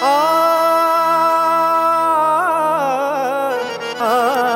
ആ ആ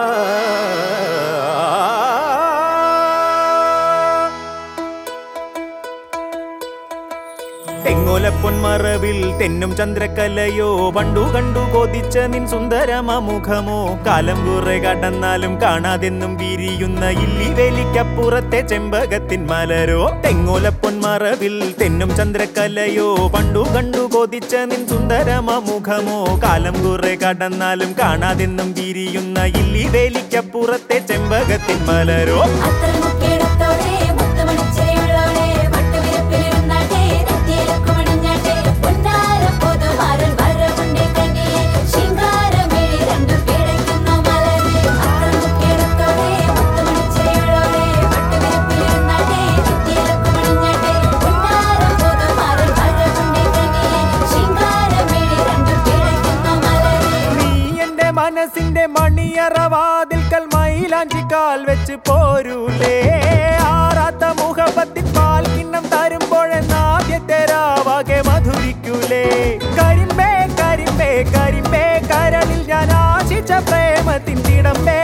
തെങ്ങോലപ്പൊന്മറവിൽ തെന്നും ചന്ദ്രക്കലയോ പണ്ടു കണ്ടു കൊതിച്ച നിൻ സുന്ദരമമുഖമോ കാലം കുറെ കടന്നാലും കാണാതെന്നും വിരിയുന്ന ഇല്ലി വേലിക്കപ്പുറത്തെ ചെമ്പകത്തിൻ മലരോ തെങ്ങോലപ്പൊന്മറവിൽ തെന്നും ചന്ദ്രക്കലയോ പണ്ടു കണ്ടു കൊതിച്ച നിൻ സുന്ദരമമുഖമോ കാലം കുറെ കടന്നാലും കാണാതെന്നും വിരിയുന്ന ഇല്ലി വേലിക്കപ്പുറത്തെ ചെമ്പകത്തിൻ മലരോ അത്തരമുക്കേടത്തോടെ മുത്തുമണിച്ചിരിയുള്ളോടെ വട്ടുവിരിപ്പിലിരുന്നാട്ടെ നെറ്റിയിലക്കുമണിഞ്ഞാട്ടെ പൊന്നാരം പൊതുമാരൻ വരവുണ്ടേ കണ്ണിയെ ശിങ്കാരമിഴി രണ്ടു കിടക്കുന്നു മലരെ അത്തരമുക്കേടത്തോടെ മുത്തുമണിച്ചിരിയുള്ളോടെ വട്ടുവിരിപ്പിലിരുന്നാട്ടെ നെറ്റിയിലക്കുമണിഞ്ഞാട്ടെ പൊന്നാരം പൊതുമാരൻ വരവുണ്ടേ കണ്ണിയെ ശിങ്കാരമിഴി രണ്ടു കിടക്കുന്നു മലരെ നീ എന്റെ മനസ്സിന്റെ മണിയറവാതിൽക്കൽ മൈലാഞ്ചിക്കാൽ വെച്ച് പോരൂലേ ആറാത്ത മുഖപത്തിൻ പാൽ കിണ്ണം തരുമ്പോഴെന്നാദ്യത്തെ രാവാകെ മധുരിക്കൂലേ കരിമ്പേ കരിമ്പേ കരിമ്പേ കരളിൽ ഞാൻ ആശിച്ച പ്രേമത്തിൻ തിടമ്പേ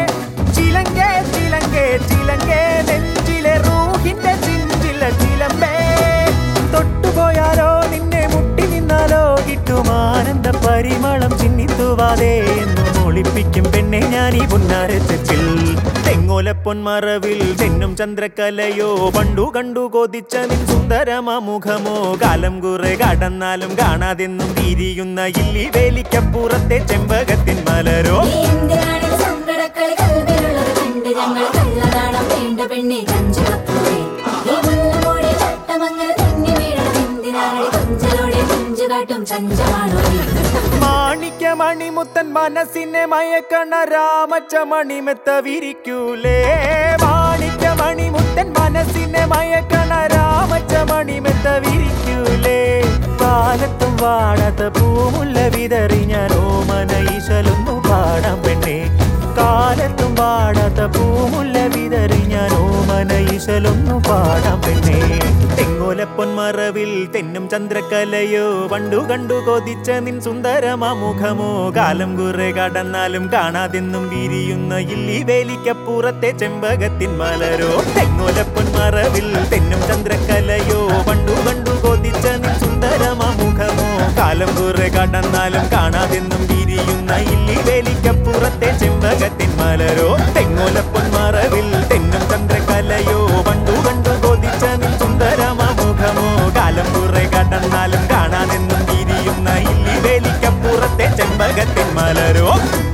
ചിലങ്കേ ചിലങ്കേ ചിലങ്കേ നെഞ്ചിലെ റൂഹിന്റെ ചിഞ്ചില ചിലമ്പേ തൊട്ടുപോയാലോ നിന്നെ മുട്ടി നിന്നാലോ കിട്ടും ആനന്ദ പരിമളം ചിന്നിത്തുവാതെ എന്നും ഒളിപ്പിക്കും പെണ്ണെ ഞാൻ ഈ പുന്നാരത്തിൽ തെങ്ങോലപ്പൊന്മറവിൽ തെന്നും ചന്ദ്രക്കലയോ പണ്ടു കണ്ടു കൊതിച്ച നിൻ സുന്ദരമുഖമോ കാലം കുറെ കടന്നാലും കാണാതെന്നും തിരിയുന്ന ഇല്ലി വേലിക്കപ്പുറത്തെ ചെമ്പകത്തിൻ മലരോ നീ എന്തിനാണ് ഈ സങ്കടക്കളി കൽവിലുള്ളത് കണ്ട് ഞങ്ങൾ കള്ളനാണം വേണ്ട പെണ്ണെ കഞ്ചുകപ്പൂവേ ഈ മുല്ലമൂടി ചട്ടമങ്ങനെ തന്നെ വീഴണം എന്തിനാണ് കൊഞ്ചലോടെ കൊഞ്ചു കാട്ടും ചഞ്ചമാണോ നീ? മാണിക്യ മണിമുത്തൻ മനസ്സിനെ മയക്കണ രാമച്ച മണിമെത്ത വിരിക്കൂലേ മാണിക്യ മണിമുത്തൻ മനസ്സിനെ മയക്കണ രാമച്ച മണിമെത്ത വിരിക്കൂലേ കാലത്തും വാടാത്ത പൂമുല്ല വിതറി ഞാൻ ഓമന ഈശലൊന്നു പാടാം പെണ്ണേ കാലത്തും വാടാത്ത പൂമുല്ല വിതറി ഞാൻ ഓമന ഈശലൊന്നു പാടാം പെണ്ണേ തെങ്ങോലപ്പൊന്മറവിൽ തെന്നും ചന്ദ്രക്കലയോ പണ്ടു കണ്ടു കൊതിച്ച നിൻ സുന്ദരമുഖമോ കാലം കുറെ കടന്നാലും കാണാതെന്നും വിരിയുന്ന ഇല്ലി വേലിക്കപ്പുറത്തെ ചെമ്പകത്തിൻ മലരോ തെങ്ങോലപ്പൊന്മറവിൽ തെന്നും ചന്ദ്രക്കലയോ പണ്ടു കണ്ടു കൊതിച്ച നിൻ സുന്ദരമുഖമോ കാലം കുറെ കടന്നാലും കാണാതെന്നും വിരിയുന്ന ഇല്ലി വേലിക്കപ്പുറത്തെ ചെമ്പകത്തിൻ മലരോ തെങ്ങോലപ്പൊന്മറവിൽ തെന്നും ചന്ദ്രക്കലയോ പണ്ടു കണ്ടു കൊതിച്ച നിൻ സുന്ദരമുഖമോ കാലം കുറെ കടന്നാലും കാണാതെന്നും വിരിയുന്ന ഇല്ലി വേലിക്കപ്പുറത്തെ ചെമ്പകത്തിൻ മലരോ